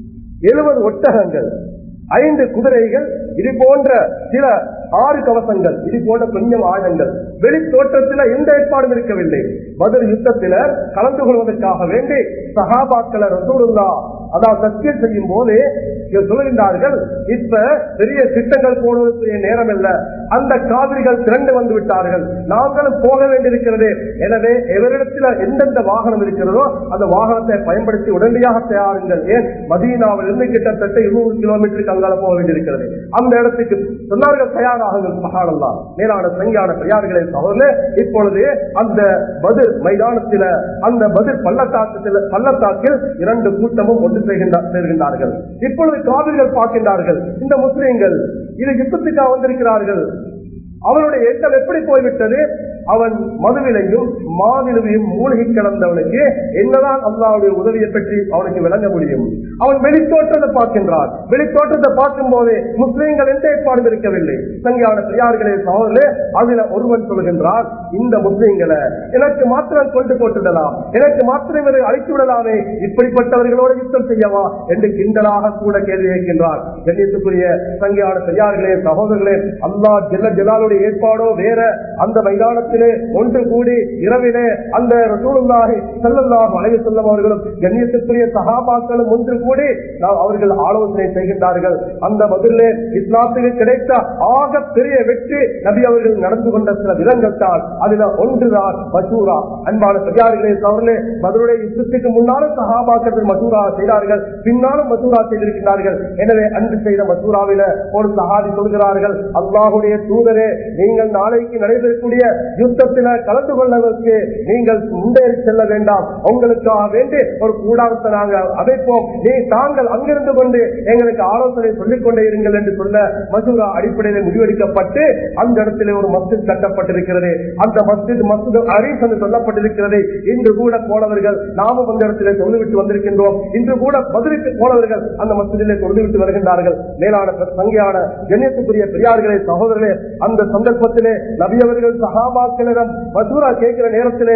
எழுபது ஒட்டகங்கள் ஐந்து குதிரைகள் இது போன்ற சில ஆறு கவசங்கள் இது போன்ற கொஞ்சம் ஆயுதங்கள் வெளி தோற்றத்தில் எந்த ஏற்பாடும் இருக்கவில்லை பதில் யுத்தத்தில கலந்து கொள்வதற்காக வேண்டி சகாபாக்களை ரசூலுல்லா அதாவது சத்தியம் செய்யும் போது சொல்கின்றார்கள் இப்ப பெரிய திட்டங்கள் போடுவதற்குரிய நேரம் இல்ல அந்த காவிரிகள் திரண்டு வந்து விட்டார்கள் நாங்களும் போக வேண்டியிருக்கிறது எனவே எவரிடத்தில் எந்தெந்த வாகனம் இருக்கிறதோ அந்த வாகனத்தை பயன்படுத்தி உடனடியாக தயாருங்கள் ஏன் மதீனாவில் இருந்து கிட்டத்தட்ட இருநூறு கிலோமீட்டருக்கு அங்கால போக வேண்டியிருக்கிறது அந்த இடத்துக்கு சொன்னார்கள் தயாராகுங்கள் மகானல்லா மேலான சங்கியான பெரியார்களே சகோதரே இப்பொழுது அந்த பதில் மைதானத்தில அந்த பதில் பள்ளத்தாக்கத்தில் பள்ளத்தாக்கில் இரண்டு கூட்டமும் ஒன்று செய்கின்ற- சேர்கின்றார்கள் இப்பொழுது காவிரிகள் பார்க்கின்றார்கள் இந்த முஸ்லிம்கள் இது யுத்தத்துக்காக வந்திருக்கிறார்கள் அவனுடைய எண்ணம் எப்படி போய்விட்டது அவன் மதுவிலையும் மாவிலையும் மூழ்கி கிடந்தவனுக்கு என்னதான் அல்லாவுடைய உதவியை பற்றி அவனுக்கு விளங்க முடியும் அவன் வெளித்தோற்றத்தை பார்க்கின்றான் வெளித்தோற்றத்தை பார்க்கும் போது முஸ்லீம்கள் எந்த ஏற்பாடும் இருக்கவில்லை சங்கியான பெரியார்களே சகோதரே அதுல ஒருவன் சொல்கின்றான் இந்த முஸ்லீம்களை எனக்கு மாத்திரம் கொண்டு போட்டுடலாம் எனக்கு மாத்திரம் இவரை அழித்து விடலாமே இப்படிப்பட்டவர்களோடு யுத்தம் செய்யவா என்று கிண்டலாக கூட கேள்வி கேட்கின்றான் கண்ணியத்துக்குரிய சங்கியான பெரியார்களே சகோதரர்களே அல்லா ஜெல்ல ஜலாலுடைய ஏற்பாடோ வேற அந்த மைதானத்திலே ஒன்று கூடி இரவிலே அந்த ரசூலுல்லாஹி ஸல்லல்லாஹு அலைஹி வஸல்லம் அவர்களும் கண்ணியத்துக்குரிய சஹாபாக்களும் ஒன்று கூடி நாம் அவர்கள் ஆலோசனை செய்கின்றார்கள் அந்த பதிலே இஸ்லாத்துக்கு கிடைத்த ஆக பெரிய வெற்றி நபி அவர்கள் நடந்து கொண்ட சில விதங்கள் தான் அதுல ஒன்றுதான் மசூரா அன்பான பெரியார்களே தவறுலே பதிலுடைய யுத்தத்துக்கு முன்னாலும் சஹாபாக்கள் மசூரா செய்தார்கள் பின்னாலும் மசூரா செய்திருக்கிறார்கள் எனவே அன்று செய்த மசூராவில ஒரு சஹாபி சொல்கிறார்கள் அல்லாஹுடைய தூதரே நீங்கள் நாளைக்கு நடைபெறக்கூடிய யுத்தத்தில கலந்து கொள்வதற்கு நீங்கள் முன்னேறி செல்ல வேண்டாம் உங்களுக்காக வேண்டி ஒரு கூடாரத்தை நாங்கள் அமைப்போம் நீ தாங்கள் அங்கிருந்து கொண்டு எங்களுக்கு ஆலோசனை சொல்லிக் கொண்டே இருங்கள் என்று சொல்ல மசூரா அடிப்படையில் முடிவெடுக்கப்பட்டு அந்த இடத்திலே ஒரு மஸ்ஜித் கட்டப்பட்டிருக்கிறது அந்த மஸ்ஜித் மஸ்ஜித் அரீஸ் என்று சொல்லப்பட்டிருக்கிறது இன்று கூட போனவர்கள் நாமும் அந்த இடத்திலே தொழுவிட்டு வந்திருக்கின்றோம் இன்று கூட பதிலுக்கு போனவர்கள் அந்த மஸ்ஜிதிலே தொழுவிட்டு வருகின்றார்கள் மேலான சங்கையான கண்ணியத்துக்குரிய பெரியார்களே சகோதரர்களே அந்த சந்தர்ப்பத்திலே நபி அவர்கள் சகாபாக்களிடம் மசூரா கேட்கிற நேரத்திலே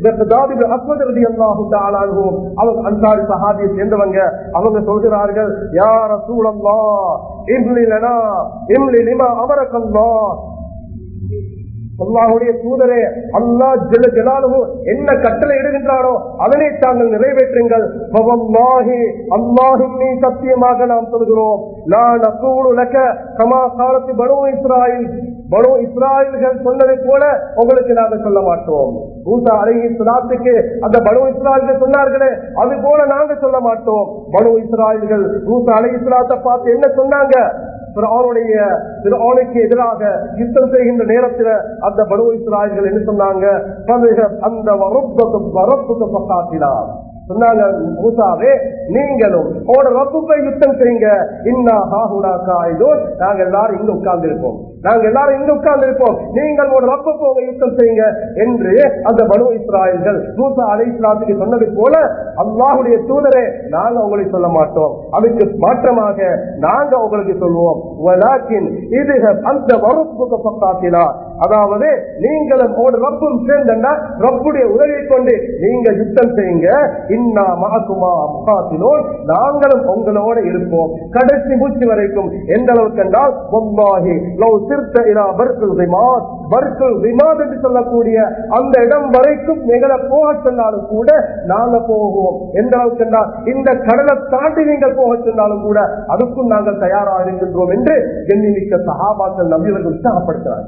அவங்க அன்சாரி சஹாபியை சேர்ந்தவங்க அவங்க சொல்கிறார்கள் யார சூழல்லா இம்லிலனா இம்லி லிமா அமரக்கல்லா அல்லாஹுடைய தூதரே அல்லா ஜெல ஜலாலுஹு என்ன கட்டளை இடுகின்றானோ அதனை தாங்கள் நிறைவேற்றுங்கள் ஃபவல்லாஹி அல்லாஹின் மீ சத்தியமாக நாம் சொல்கிறோம் நான் அக்கூடு லக்க கமா காலத்து பனு இஸ்ராயில் பனு இஸ்ராயல்கள் சொன்னதை போல உங்களுக்கு நாங்கள் சொல்ல மாட்டோம் மூசா அழகி சுலாத்துக்கு அந்த பனு இஸ்ராயல்கள் சொன்னார்களே அது போல நாங்க சொல்ல மாட்டோம் பனு இஸ்ராயல்கள் மூசா அழகி சுலாத்தை பார்த்து என்ன சொன்னாங்க அவனுடைய அவனுக்கு எதிராக யுத்தம் செய்கின்ற நேரத்தில் அந்த பனு இஸ்ராயல்கள் என்ன சொன்னாங்க அந்த வரப்புக்கு வரப்புக்கு பக்காத்தினார் சொன்னாங்க மூசாவே நீங்களும் உங்களோட ரப்புப்பை யுத்தம் செய்யுங்க இன்னா ஹாஹுனா காயுதோன் நாங்க எல்லாரும் இங்க உட்கார்ந்து இருப்போம் நாங்க எல்லாரும் இங்க உட்கார்ந்து இருப்போம் நீங்கள் உங்களோட ரப்புக்கு உங்க யுத்தம் செய்யுங்க என்று அந்த பனு இஸ்ராயல்கள் மூசா அலை இஸ்லாத்துக்கு சொன்னது போல அல்லாஹுடைய தூதரே நாங்க உங்களை சொல்ல மாட்டோம் அதுக்கு மாற்றமாக நாங்க உங்களுக்கு சொல்வோம் வலாக்கின் இது அந்த வரப்புக்கு பக்காத்தினா அதாவது நீங்களும் உங்களோட ரப்பும் சேர்ந்தா ரப்புடைய உதவியை கொண்டு நீங்க யுத்தம் செய்யுங்க இன்னா மகக்குமா முகாத்தினோன் நாங்களும் உங்களோட இருப்போம் கடைசி மூச்சு வரைக்கும் எந்த அளவுக்கு என்றால் பொம்பாகி லவ் சிறுத்த இரா பர்குல் விமாத் பர்குல் விமாத் என்று சொல்லக்கூடிய அந்த இடம் வரைக்கும் எங்களை போக சொன்னாலும் கூட நாங்க போவோம் எந்த அளவுக்கு என்றால் இந்த கடலை தாண்டி நீங்கள் போக சொன்னாலும் கூட அதுக்கும் நாங்கள் தயாராக இருக்கின்றோம் என்று எண்ணிமிக்க சகாபாக்கள் நம்பியவர்கள் உற்சாகப்படுத்துகிறார்கள்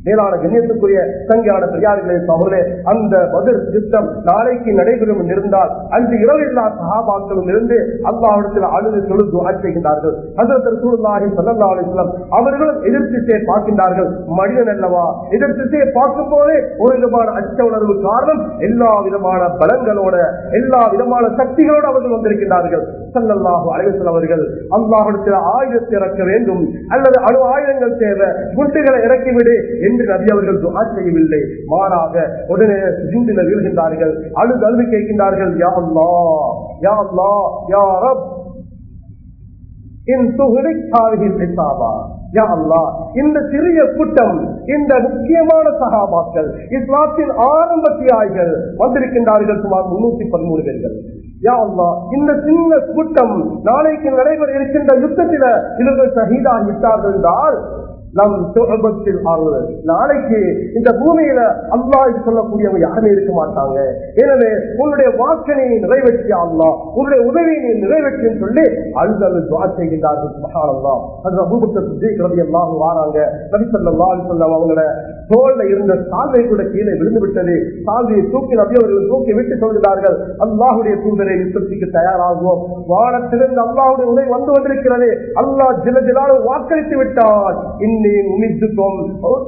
மேலான கண்ணியத்துக்குரிய சங்கியான பெரியார்களே சகோதரே அந்த பதில் யுத்தம் நாளைக்கு நடைபெறும் என்று இருந்தால் அன்று இரவில்லா சகாபாக்களும் இருந்து அல்லாவிடத்தில் அழுது தொழுது துஆ செய்கின்றார்கள் ஹசரத் ரசூலுல்லாஹி ஸல்லல்லாஹு அலைஹி வஸல்லம் அவர்களும் எதிர்த்திசையை பார்க்கின்றார்கள் மனிதன் அல்லவா எதிர்த்திசையை பார்க்கும் போதே ஒரு விதமான அச்ச உணர்வு காரணம் எல்லா விதமான பலங்களோட எல்லா விதமான சக்திகளோடு அவர்கள் வந்திருக்கின்றார்கள் ஸல்லல்லாஹு அலைஹி வஸல்லம் அவர்கள் அல்லாஹ்விடத்தில் ஆயுதத்தை இறக்க வேண்டும் அல்லது அணு ஆயுதங்கள் தேவை குண்டுகளை இறக்கிவிடு என்று நபி அவர்கள் துஆ செய்யவில்லை மாறாக உடனே சிந்தில வீழ்கின்றார்கள் அழுது அழுது கேட்கின்றார்கள் யா அல்லாஹ் யா அல்லாஹ் யா ரப் இன் துஹ்ரிக் ஹாதிஹில் இஸாபா யா அல்லாஹ் இந்த சிறிய கூட்டம் இந்த முக்கியமான சகாபாக்கள் இஸ்லாத்தின் ஆரம்ப தியாய்கள் வந்திருக்கின்றார்கள் சுமார் முன்னூத்தி பதிமூணு பேர்கள் யா அல்லாஹ் இந்த சின்ன கூட்டம் நாளைக்கு நடைபெற இருக்கின்ற யுத்தத்தில இவர்கள் ஷஹீதாகி விட்டார்கள் என்றால் நம் சுகபத்தில் ஆறுவது நாளைக்கு இந்த பூமியில அல்லாஹ் சொல்லக்கூடியவங்க யாருமே இருக்க மாட்டாங்க எனவே உன்னுடைய வாக்கனை நிறைவேற்றிய அல்லா உன்னுடைய உதவியை நீ நிறைவேற்றின்னு சொல்லி அழுதல் துவா செய்கின்றார்கள் சுபஹானல்லா அது அபூபக்கர் சித்திக் ரலியல்லாஹு வாராங்க நபி ஸல்லல்லாஹு அலைஹி வஸல்லம் அவங்கள தோல்ல இருந்த சால்வை கூட கீழே விழுந்து விட்டது சால்வையை தூக்கி நபி அவர்கள் தூக்கி விட்டு சொல்கிறார்கள் அல்லாஹுடைய தூதரை யுத்தத்துக்கு தயாராகுவோம் வானத்திலிருந்து அல்லாஹுடைய உதவி வந்து கொண்டிருக்கிறது அல்லாஹ் ஜில ஜிலாலும் வாக்களித்து விட்டான் இன்னி உமித்துக்கும்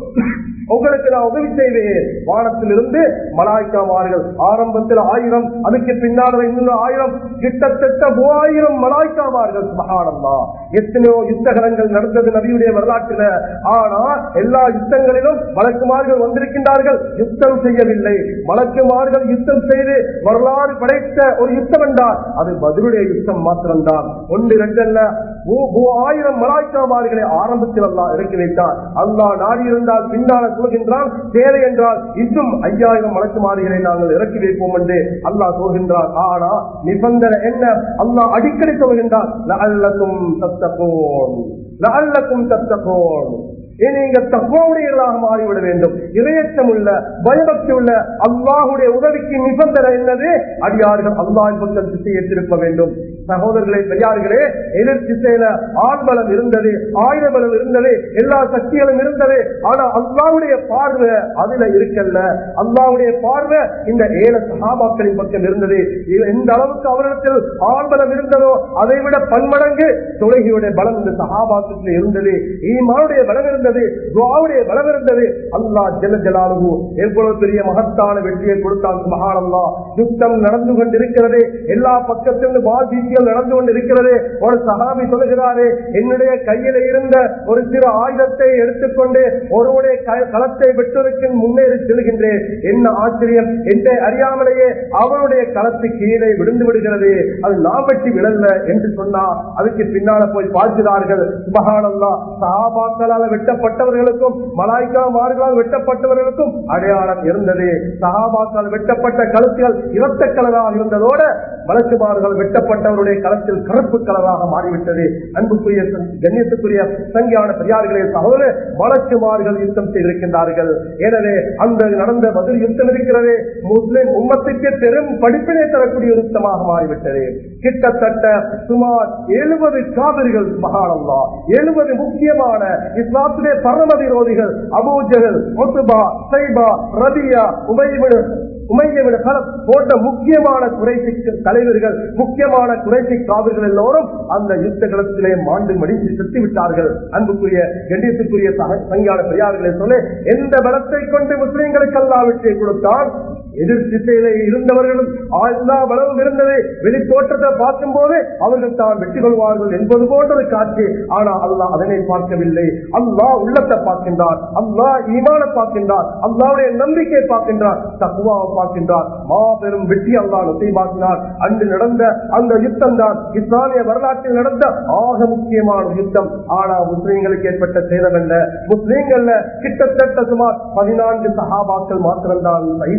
உங்களுக்கு நான் உதவி செய்வேன் வானத்திலிருந்து மலாய்க்காமார்கள் ஆரம்பத்தில் ஆயிரம் அதுக்கு பின்னால் இன்னொரு ஆயிரம் கிட்டத்தட்ட மூவாயிரம் மலாய்க்காமார்கள் மகானந்தா எத்தனையோ யுத்தகரங்கள் நடந்தது நபியுடைய வரலாற்றில ஆனா எல்லா யுத்தங்களிலும் வழக்குமார்கள் வந்திருக்கின்றார்கள் யுத்தம் செய்யவில்லை வழக்குமார்கள் யுத்தம் செய்து வரலாறு படைத்த ஒரு யுத்தம் என்றால் அது பதிலுடைய யுத்தம் மாத்திரம்தான் ஒன்று இரண்டு அல்ல மூ- மூவாயிரம் மலாய்க்காமார்களை ஆரம்பத்தில் அல்லாஹ் இறக்கி வைத்தார் அல்லாஹ் நாடி இருந்தால் பின்னால சொல்கின்றான் தேவை என்றால் இன்னும் ஐயாயிரம் மலக்குமாரிகளை நாங்கள் இறக்கி வைப்போம் என்று அல்லாஹ் சொல்கின்றார் ஆனா நிபந்தனை என்ன அல்லாஹ் அடிக்கடி சொல்கின்றார் லஅல்லக்கும் தத்தகூன் லஅல்லக்கும் தத்தகூன் நீங்க தகவலுடையவர்களாக மாறிவிட வேண்டும் இரையச்சம் உள்ள பயபக்தி உள்ள அல்லாஹுடைய உதவிக்கு நிபந்தனை என்னது அடியார்கள் அல்லாஹ் பக்கம் திசையை திருப்ப வேண்டும் சகோதரர்களே பெரியார்களே எதிர் திசையில ஆண்பலம் இருந்தது ஆயுத பலம் இருந்தது எல்லா சக்திகளும் இருந்தது ஆனா அல்லாவுடைய பார்வை அதுல இருக்கல்ல அல்லாவுடைய பார்வை இந்த ஏழ சகாபாக்களின் பக்கம் இருந்தது இது எந்த அளவுக்கு அவரிடத்தில் ஆண்பலம் இருந்ததோ அதை விட பன்மடங்கு தொழுகையுடைய பலம் இந்த சகாபாக்கத்தில் இருந்தது ஈமானுடைய பலம் இருந்தது துவாவுடைய பலம் இருந்தது அல்லாஹ் ஜல ஜலாலுகு எவ்வளவு பெரிய மகத்தான வெற்றியை கொடுத்தான் மகானல்லா யுத்தம் நடந்து கொண்டிருக்கிறது எல்லா பக்கத்திலிருந்து வாசிகள் நடந்து கொண்டிருக்கிறது ஒரு சகாபி சொல்லுகிறாரு என்னுடைய கையில இருந்த ஒரு சிறு ஆயுதத்தை எடுத்துக்கொண்டு ஒருவனுடைய க- களத்தை வெட்டுவதற்கு முன்னேறி செல்கின்றேன் என்ன ஆச்சரியம் என்னை அறியாமலேயே அவனுடைய களத்து கீழே விழுந்து விடுகிறது அது நான் வெட்டி விழல்ல என்று சொன்னா அதுக்கு பின்னால போய் பார்க்கிறார்கள் சுபஹானல்லா சஹாபாக்களால் வெட்டப்பட்டவர்களுக்கும் மலாய்க்கா மார்களால் வெட்டப்பட்டவர்களுக்கும் அடையாளம் இருந்தது சஹாபாக்கால் வெட்டப்பட்ட கழுத்துகள் இரத்த கலராக இருந்ததோட வழக்குமார்கள் வெட்டப்பட்டவருடைய களத்தில் கருப்பு கலராக மாறிவிட்டது அன்புக்குரிய சங்- கண்ணியத்துக்குரிய சங்கியான பெரியார்களே சகோதர வழக்குமார்கள் யுத்தம் செய்திருக்கின்றார்கள் எனவே அந்த நடந்த பதில் யுத்தம் இருக்கிறது முஸ்லிம் உம்மத்துக்கு பெரும் படிப்பினை தரக்கூடிய ஒரு யுத்தமாக மாறிவிட்டது கிட்டத்தட்ட சுமார் எழுபது காவிரிகள் மகானல்லா எழுபது முக்கியமான இஸ்லாத்துடைய பரம விரோதிகள் அபூஜகல் ஒத்துபா சைபா ரபியா உமைவிடு உமையவிட கலப் போன்ற முக்கியமான குறைசி தலைவர்கள் முக்கியமான குறைசி காவல்கள் எல்லோரும் அந்த யுத்த களத்திலே மாண்டு மடிந்து செத்து விட்டார்கள் அன்புக்குரிய கண்ணியத்துக்குரிய சக- சங்கியான பெரியார்களே சொல்ல எந்த பலத்தை கொண்டு முஸ்லிம்களுக்கு அல்லா வெற்றியை கொடுத்தால் எதிர் திசையிலே இருந்தவர்களும் எல்லா பலமும் இருந்தது வெளி தோற்றத்தை பார்க்கும் போது அவர்கள் தான் வெற்றி கொள்வார்கள் என்பது போன்ற ஒரு காட்சி ஆனா அல்லாஹ் அதனை பார்க்கவில்லை அல்லாஹ் உள்ளத்தை பார்க்கின்றார் அல்லாஹ் ஈமான பார்க்கின்றார் அல்லாவுடைய நம்பிக்கை பார்க்கின்றார் தக்குவாவை பார்க்கின்றார் மாபெரும் வெற்றி அல்லாஹ் நசைபாக்கினார் அன்று நடந்த அந்த யுத்தம் தான் இஸ்லாமிய வரலாற்றில் நடந்த ஆக முக்கியமான ஒரு யுத்தம் ஆனா முஸ்லீம்களுக்கு ஏற்பட்ட சேதம் என்ன முஸ்லீம்கள்ல கிட்டத்தட்ட சுமார் பதினான்கு சகாபாக்கள் மாத்திரம்தான் சகிதாக்கப்பட்டார்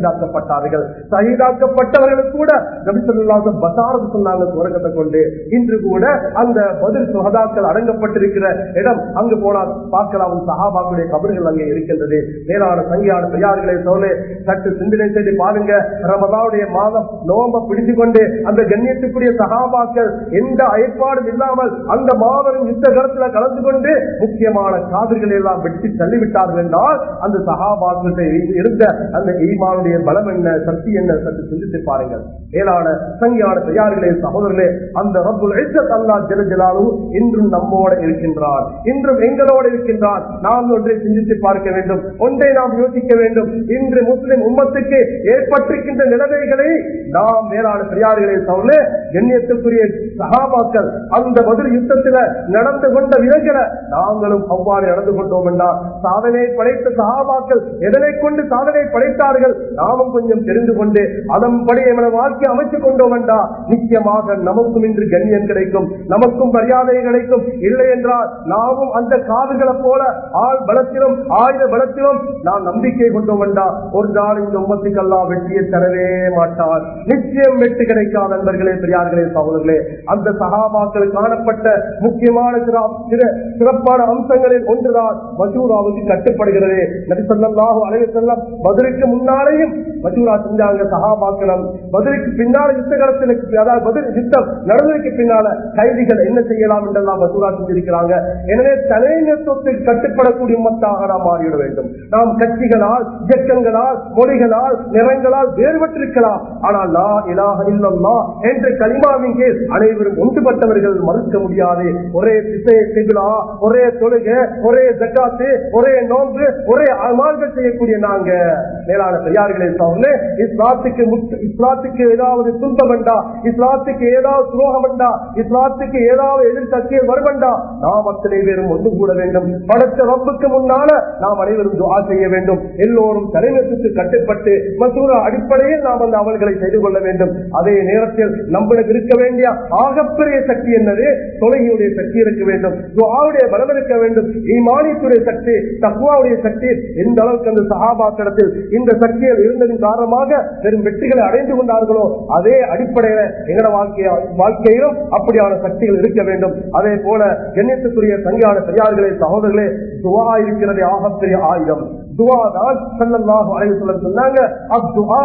மாட்டார்கள் சகிதாக்கப்பட்டவர்களுக்கு கூட நபிசல்லாத பசாரது சொன்னாங்க சுவர்க்கத்தை கொண்டு இன்று கூட அந்த பதில் சுகதாக்கள் அடங்கப்பட்டிருக்கிற இடம் அங்கு போனால் பார்க்கலாம் சஹாபாக்களுடைய கபர்கள் அங்கே இருக்கின்றது மேலான சங்கியான பெரியார்களை சொல்ல சற்று சிந்தனை செய்து பாருங்க ரமதாவுடைய மாதம் நோம்ப பிடித்து கொண்டு அந்த கண்ணியத்துக்குரிய சகாபாக்கள் எந்த அயற்பாடும் இல்லாமல் அந்த மாபெரும் யுத்த கருத்துல கலந்து கொண்டு முக்கியமான காவிர்களை எல்லாம் வெட்டி தள்ளிவிட்டார்கள் என்றால் அந்த சகாபாக்கள் இருந்த அந்த ஈமானுடைய பலம் என்ன சக்தி என்ன சற்று சிந்தித்து பாருங்கள் மேலான சங்கியான பெரியார்களே சகோதரர்களே அந்த ரப்புல் இஸ்ஸத் அல்லாஹ் ஜெல ஜலாலும் இன்றும் நம்மோட இருக்கின்றான் இன்றும் எங்களோடு இருக்கின்றான் நாம் ஒன்றை சிந்தித்து பார்க்க வேண்டும் ஒன்றை நாம் யோசிக்க வேண்டும் இன்று முஸ்லிம் உம்மத்துக்கு ஏற்பட்டிருக்கின்ற நிலைமைகளை நாம் மேலான பெரியார்களே சவுல கண்ணியத்துக்குரிய சகாபாக்கள் அந்த பதில் யுத்தத்துல நடந்து கொண்ட விதங்களை நாங்களும் அவ்வாறு நடந்து கொண்டோம் என்றால் சாதனை படைத்த சகாபாக்கள் எதனை கொண்டு சாதனை படைத்தார்கள் நாமும் கொஞ்சம் தெரிந்து கொண்டு அதன்படி எமது வாழ்க்கை அமைத்துக் கொண்டோம் என்றால் நிச்சயமாக நமக்கும் இன்று கண்ணியம் கிடைக்கும் நமக்கும் மரியாதை கிடைக்கும் இல்லை என்றால் நாமும் அந்த காதுகளை போல ஆள் பலத்திலும் ஆயுத பலத்திலும் நாம் நம்பிக்கை கொண்டோம் என்றால் ஒரு நாள் இந்த உம்மத்துக்கெல்லாம் வெற்றியை தரவே மாட்டார் நிச்சயம் வெற்றி கிடைக்காத நண்பர்களே பெரியார்களே சகோதரர்களே அந்த சகாபாக்கள் காணப்பட்ட முக்கியமான சிற- சிற- சிறப்பான அம்சங்களில் ஒன்றுதான் மசூராவுக்கு கட்டுப்படுகிறது நபிசல்லாஹு அலைய செல்லம் பதிலுக்கு முன்னாலேயும் மசூரா செஞ்சாங்க சகாபாக்களம் பதிலுக்கு பின்னால யுத்த காலத்தில் அதாவது பதில் யுத்தம் நடந்ததுக்கு பின்னால கைதிகள் என்ன செய்யலாம் என்றெல்லாம் மசூரா செஞ்சிருக்கிறாங்க எனவே தலைநத்துவத்தில் கட்டுப்படக்கூடிய உம்மத்தாக நாம் மாறிவிட வேண்டும் நாம் கட்சிகளால் இயக்கங்களால் மொழிகளால் நிறங்களால் வேறுபட்டிருக்கலாம் ஆனால் லா இலாஹ இல்லல்லா என்ற கலிமாவின் கீழ் அனைவரும் ஒன்றுபட்டவர்கள் மறுக்க முடியாது ஒரே திசை திகுலா ஒரே தொழுகை ஒரே ஜக்காத்து ஒரே நோன்பு ஒரே அமால்கள் செய்யக்கூடிய நாங்க மேலான பெரியார்களே சோழனே இஸ்லாத்துக்கு முற்று- இஸ்லாத்துக்கு ஏதாவது துன்பம் வேண்டா இஸ்லாத்துக்கு ஏதாவது துரோகம் வேண்டா இஸ்லாத்துக்கு ஏதாவது எதிர்கட்சியில் வருவண்டா நாம் அத்தனை பேரும் ஒன்று கூட வேண்டும் படைத்த ரப்புக்கு முன்னால நாம் அனைவரும் துவா செய்ய வேண்டும் எல்லோரும் தலைமைக்கு கட்டுப்பட்டு மசூரா அடிப்படையில் நாம் அந்த அமல்களை செய்து கொள்ள வேண்டும் அதே நேரத்தில் நம்மளுக்கு இருக்க வேண்டிய ஆகப்பெரிய சக்தி என்னது தொலைகளுடைய சக்தி இருக்க வேண்டும் துவாவுடைய பலம் இருக்க வேண்டும் ஈமானியத்துடைய சக்தி தக்குவாவுடைய சக்தி எந்த அளவுக்கு அந்த சகாபாக்கிடத்தில் இந்த சக்திகள் இருந்ததின் காரணமாக பெரும் வெற்றிகளை அடைந்து கொண்டார்களோ அதே அடிப்படையில எங்களோட வாழ்க்கைய வாழ்க்கையிலும் அப்படியான சக்திகள் இருக்க வேண்டும் அதே போல கண்ணியத்துக்குரிய சங்கியான பெரியார்களே சகோதரர்களே துவா இருக்கிறது ஆகப்பெரிய ஆயுதம் துவா தான் செல்லல்லாஹு அலைஹி வஸல்லம் சொன்னாங்க அத்துவா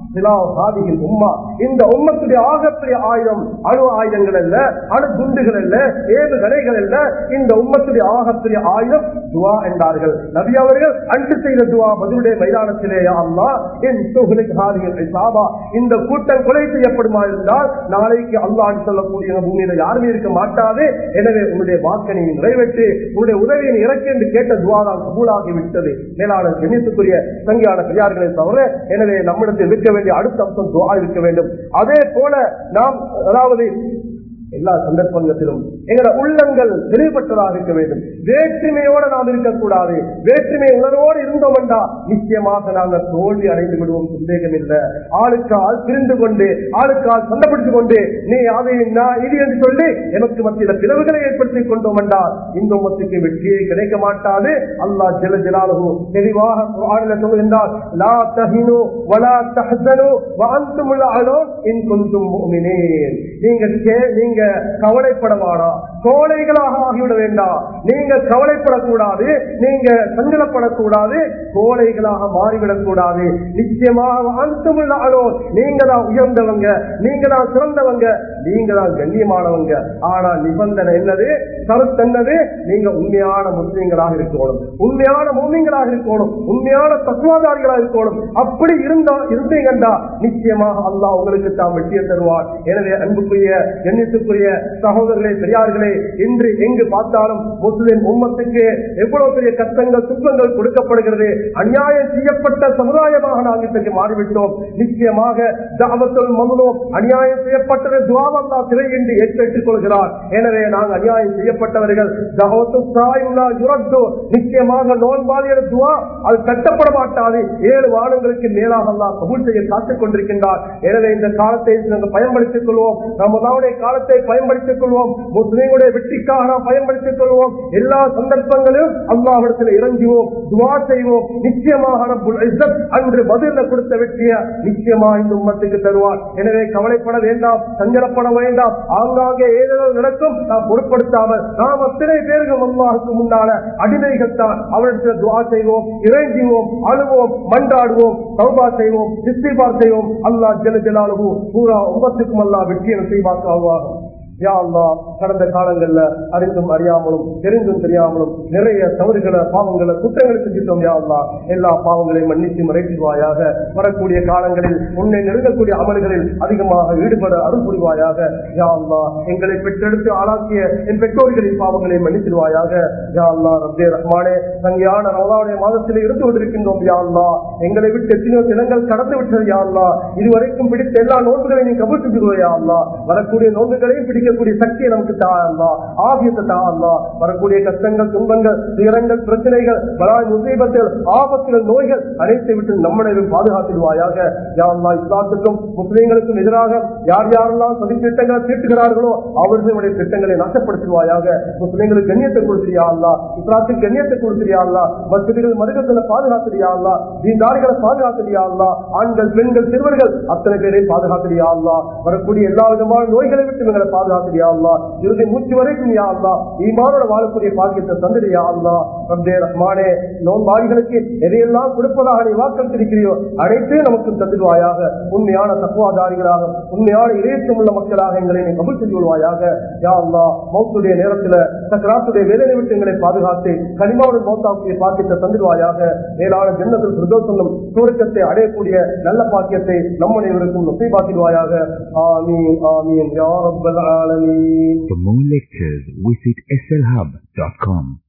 உம்மா இந்த உம்மத்துடைய ஆகப்பெரிய ஆயுதம் அணு ஆயுதங்கள் அல்ல அணு குண்டுகள் அல்ல ஏழு கலைகள் அல்ல இந்த உம்மத்துடைய ஆகப்பெரிய ஆயுதம் துவா என்றார்கள் நபி அவர்கள் அன்று செய்த துவா பதிலுடைய மைதானத்திலே யா அல்லாஹ் என் துகுலிக் ஹாதிகள் இசாபா இந்த கூட்டம் கொலை செய்யப்படுமா இருந்தால் நாளைக்கு அல்லாஹ் சொல்லக்கூடிய பூமியில யாருமே இருக்க மாட்டாது எனவே உன்னுடைய வாக்கனையை நிறைவேற்றி உன்னுடைய உதவியை இறக்கி என்று கேட்ட துவாதான் கபூலாகி விட்டது மேலாளர் கணித்துக்குரிய சங்கியான பெரியார்களை தவிர எனவே நம்மிடத்தில் இருக்க வேண்டிய அடுத்த அம்சம் துவா இருக்க வேண்டும் அதே போல நாம் அதாவது எல்லா சந்தர்ப்பங்களிலும் எங்களோட உள்ளங்கள் தெளிவுபட்டதாக இருக்க வேண்டும் வேற்றுமையோடு நாம் இருக்கக்கூடாது வேற்றுமை உணர்வோடு இருந்தோம் என்றா நிச்சயமாக நாங்கள் தோல்வி அடைந்து விடுவோம் சந்தேகம் இல்லை ஆளுக்கால் பிரிந்து கொண்டு ஆளுக்கால் சண்டைப்படுத்திக் கொண்டு நீ அதை நான் இது என்று சொல்லி எனக்கு மத்தியில பிளவுகளை ஏற்படுத்திக் கொண்டோம் என்றால் இந்த உமத்துக்கு வெற்றியே கிடைக்க மாட்டாது அல்லாஹ் ஜல ஜலாலு தெளிவாக குர்ஆனில் சொல்கின்றார் லா தஹினு வலா தஹ்சனு வஅன்தும் அலோன் இன் குன்தும் முஃமினீன் நீங்க கே- நீங்க கவலைப்படவாடா கோழைகளாக ஆகிவிட வேண்டாம் நீங்க கவலைப்படக்கூடாது நீங்க சஞ்சலப்படக்கூடாது கோழைகளாக மாறிவிடக் கூடாது நிச்சயமாக அந்தமுள்ள ஆளோ நீங்க தான் உயர்ந்தவங்க நீங்க தான் சிறந்தவங்க நீங்க தான் கண்ணியமானவங்க ஆனா நிபந்தனை என்னது கருத்து என்னது நீங்க உண்மையான முஸ்லீம்களாக இருக்கணும் உண்மையான மூமிங்களாக இருக்கணும் உண்மையான தத்துவாதாரிகளாக இருக்கணும் அப்படி இருந்தா இருந்தீங்கண்டா நிச்சயமாக அல்லாஹ் உங்களுக்கு தான் வெற்றியை தருவார் எனவே அன்புக்குரிய எண்ணித்துக்குரிய சகோதரர்களே பெரியார்களே இன்று எங்கு பார்த்தாலும் முஸ்லிம் உம்மத்துக்கு எவ்வளவு பெரிய கஷ்டங்கள் துன்பங்கள் கொடுக்கப்படுகிறது அநியாயம் செய்யப்பட்ட சமுதாயமாக நாங்கள் இன்றைக்கு மாறிவிட்டோம் நிச்சயமாக தாவத்துல் மமுனோம் அநியாயம் செய்யப்பட்டது துவாவல்லா சிறை என்று ஏற்றேற்றுக் கொள்கிறார் எனவே நாங்கள் அநியாயம் செய்யப்பட்டவர்கள் தாவத்து சாயுல்லா யுரத்து நிச்சயமாக நோன்பாளியர் துவா அது கட்டப்பட மாட்டாது ஏழு வானங்களுக்கு மேலாக அல்லாஹ் கபூல் செய்ய காத்துக் கொண்டிருக்கின்றார் எனவே இந்த காலத்தை நாங்கள் பயன்படுத்திக் கொள்வோம் ரமதானுடைய காலத்தை பயன்படுத்திக் கொள்வோம் முஸ்லீம்களுடைய எங்களுடைய வெற்றிக்காக நாம் பயன்படுத்திக் கொள்வோம் எல்லா சந்தர்ப்பங்களிலும் அல்லாஹிடத்தில் இறங்குவோம் துவா செய்வோம் நிச்சயமாக ரப்புல் இஸ்ஸத் அன்று பதில கொடுத்த வெற்றியை நிச்சயமா இந்த உம்மத்துக்கு தருவார் எனவே கவலைப்பட வேண்டாம் சஞ்சலப்பட வேண்டாம் ஆங்காங்கே ஏதோ நடக்கும் நாம் பொருட்படுத்தாமல் நாம் அத்தனை பேர்கள் அல்லாஹுக்கு முன்னால அடிமைகத்தான் அவரிடத்தில் துவா செய்வோம் இறைஞ்சுவோம் அழுவோம் மன்றாடுவோம் சௌபா செய்வோம் இஸ்திபார் செய்வோம் அல்லாஹ் ஜல ஜலாலுகு பூரா உம்மத்துக்கும் அல்லாஹ் வெற்றியை செய்வாக்காகுவாகும் யா அல்லாஹ் கடந்த காலங்கள்ல அறிந்தும் அறியாமலும் தெரிந்தும் தெரியாமலும் நிறைய தவறுகளை பாவங்களை குற்றங்களை செஞ்சிட்டோம் யா அல்லாஹ் எல்லா பாவங்களையும் மன்னித்து மறைச்சிடுவாயாக வரக்கூடிய காலங்களில் உன்னை நெருங்கக்கூடிய அமல்களில் அதிகமாக ஈடுபட அருள் புரிவாயாக யா அல்லாஹ் எங்களை பெற்றெடுத்து ஆளாக்கிய என் பெற்றோர்களின் பாவங்களை மன்னிச்சிடுவாயாக யா அல்லாஹ் ரப்பே ரஹ்மானே சங்கியான ரமலானுடைய மாதத்தில் இருந்து கொண்டிருக்கின்றோம் யா அல்லாஹ் எங்களை விட்டு எத்தனையோ தினங்கள் கடந்து விட்டது யா அல்லாஹ் இதுவரைக்கும் பிடித்த எல்லா நோன்புகளையும் நீ கபூல் செஞ்சுடுவோம் யா அல்லாஹ் வரக்கூடிய நோன்புகளையும் பிடிக்கக்கூடிய சக்தியை நமக்கு தா அல்லா ஆபியத்தை தா அல்லா வரக்கூடிய கஷ்டங்கள் துன்பங்கள் துயரங்கள் பிரச்சனைகள் பலாய் முசீபத்தில் ஆபத்துகள் நோய்கள் அனைத்தை விட்டு நம்மளை பாதுகாத்திடுவாயாக யா அல்லா இஸ்லாத்துக்கும் முஸ்லீம்களுக்கும் எதிராக யார் யாரெல்லாம் சதி திட்டங்களை தீட்டுகிறார்களோ அவர்களுடைய திட்டங்களை நாசப்படுத்துவாயாக முஸ்லீம்களுக்கு கண்ணியத்தை கொடுத்துறியா அல்லா இஸ்லாத்துக்கு கண்ணியத்தை கொடுத்துறியா அல்லா மசிதிகள் மருகத்துல பாதுகாத்துறியா அல்லா தீண்டாரிகளை பாதுகாத்துறியா அல்லா ஆண்கள் பெண்கள் சிறுவர்கள் அத்தனை பேரையும் பாதுகாத்துறியா அல்லா வரக்கூடிய எல்லா விதமான நோய்களை விட்டு எங்களை பாதுகாத்துறியா அல்லா இறுதி மூச்சு வரைக்கும் யா அல்லா ஈமானோட வாழக்கூடிய பாக்கியத்தை தந்துறியா அல்லா ரப்பே ரஹ்மானே நோன்பாளிகளுக்கு எதையெல்லாம் கொடுப்பதாக நீ வாக்களித்திருக்கிறியோ அனைத்தையும் நமக்கு தந்துடுவாயாக உண்மையான தக்குவாதாரிகளாக உண்மையான இறையச்சம் உள்ள மக்களாக எங்களை நீ கபுல் செய்து கொள்வாயாக யா அல்லா மௌத்துடைய நேரத்துல சக்கராத்துடைய வேதனை விட்டு எங்களை பாதுகாத்து கனிமாவுடன் மௌத்தாவுடைய பாக்கியத்தை தந்துடுவாயாக மேலான ஜன்னத்தில் பிரதோஷம் சுருக்கத்தை அடையக்கூடிய நல்ல பாக்கியத்தை நம்ம அனைவருக்கும் நசைபாக்கிடுவாயாக ஆமீன் ஆமீன் யா ரப்பல் ஆலமீன் For more lectures, visit slhub.com.